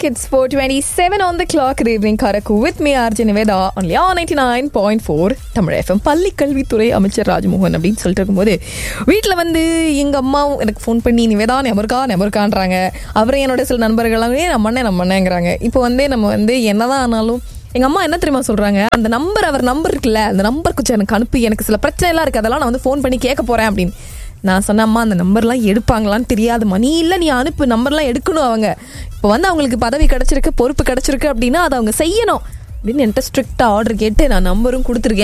It's 427 on the clock. Good evening, Karaku. With me, Arjun Niveda, only on 99.4 Tamil FM பள்ளி கல்வித்துறை அமைச்சர் ராஜ்மோகன் அப்படின்னு சொல்லிட்டு இருக்கும்போது வீட்டில் வந்து எங்கள் அம்மாவும் எனக்கு ஃபோன் பண்ணி நிவேதா நெமருக்கா நெமருக்கான்றாங்க அவரே என்னோட சில நண்பர்கள்லாம் "ஏய், நம்ம அண்ணன் நம்ம அண்ணங்கிறாங்க இப்போ வந்து நம்ம வந்து என்னதான் ஆனாலும் எங்கள் அம்மா என்ன தெரியுமா சொல்கிறாங்க அந்த நம்பர் அவர் நம்பர் இருக்குல்ல அந்த நம்பர் கொஞ்சம் எனக்கு அனுப்பி எனக்கு சில பிரச்சனை எல்லாம் இருக்குது அதெல்லாம் நான் வந்து ஃபோன் பண்ணி கேட்க போகிறேன் அப்படின்னு நான் சொன்னேன் அம்மா அந்த நம்பர்லாம் எடுப்பாங்களான்னு தெரியாதும்மா நீ இல்லை நீ அனுப்பு நம்பர்லாம் எடுக்கணும் அவங்க இப்போ வந்து அவங்களுக்கு பதவி கிடச்சிருக்கு பொறுப்பு கிடச்சிருக்கு அப்படின்னா அதை அவங்க செய்யணும் அப்படின்னு என்கிட்ட ஸ்ட்ரிக்டாக ஆர்டர் கேட்டு நான் நம்பரும் கொடுத்துருக்கேன்